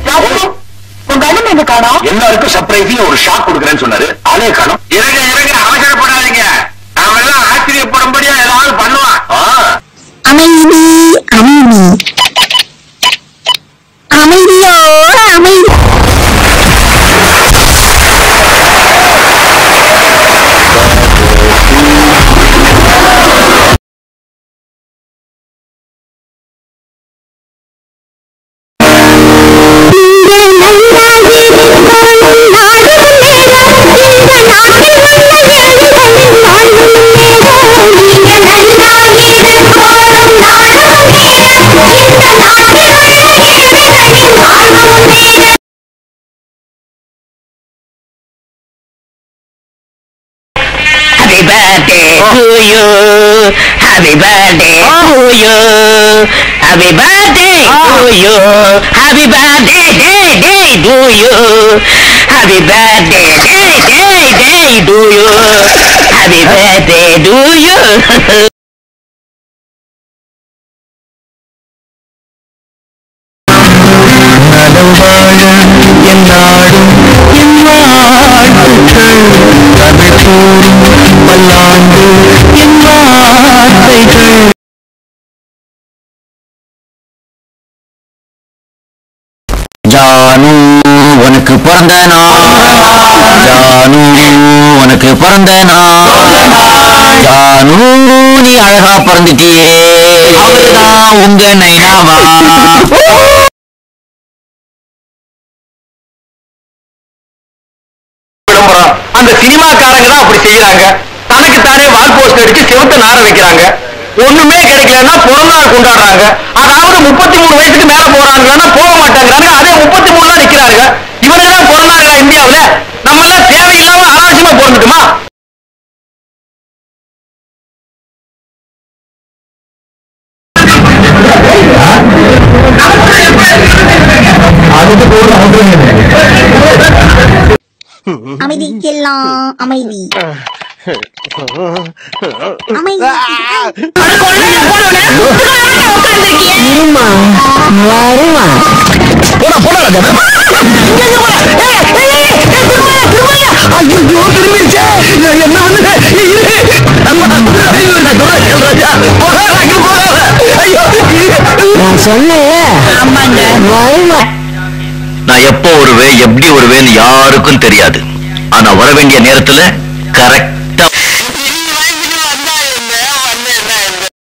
உங்க அண்ணன் எங்க காணோம் எல்லாருக்கும் சர்ப்ரைஸிங் ஒரு ஷாக் கொடுக்குறேன்னு சொன்னாரு ஆளே காணும் இருங்க இருங்க அவசரப்படாதீங்க அவன் எல்லாம் ஆச்சரியப்படும்படியா ஏதாவது பண்ணுவான் அமைதி அமைதி அமைதியோட அமைதி Happy birthday to you. Happy birthday to you. Happy birthday to you. Happy birthday day day to you. Happy birthday day day day to you. Happy birthday to you. நலவாழ என் நாடும் என் வாழ்த்துக்கள் தமிழ் கூறும் பல்லாண்டு என் வார்த்தைகள் ஜானு உனக்கு பிறந்த நாள் ஜானு உனக்கு பிறந்த நாள் ஜானு நீ அழகா பிறந்துட்டியே அவர்தான் உங்க நைனாவா விளம்பரம் அந்த சினிமாக்காரங்க தான் அப்படி செய்யறாங்க தனக்கு தானே வால் போஸ்ட் அடிச்சு செவுத்த நார வைக்கிறாங்க ஒண்ணுமே கிடைக்கலன்னா பிறந்தநாள் கொண்டாடுறாங்க அதாவது முப்பத்தி மூணு வயசுக்கு மேல போறாங்கன்னா போக மாட்டேங்கிறாங்க அதே முப்பத்தி மூணுல நிக்கிறாங்க இவரெல்லாம் பிறந்தாங்களா இந்தியாவுல நம்ம எல்லாம் தேவையில்லாம அனாவசியமா பிறந்துட்டுமா அமைதி எல்லாம் அமைதி அமைதி இருமா வருமா நான் சொன்னேன் வருமா நான் எப்போ வருவேன் எப்படி வருவேன்னு யாருக்கும் தெரியாது ஆனா வர வேண்டிய நேரத்துல கரெக்ட்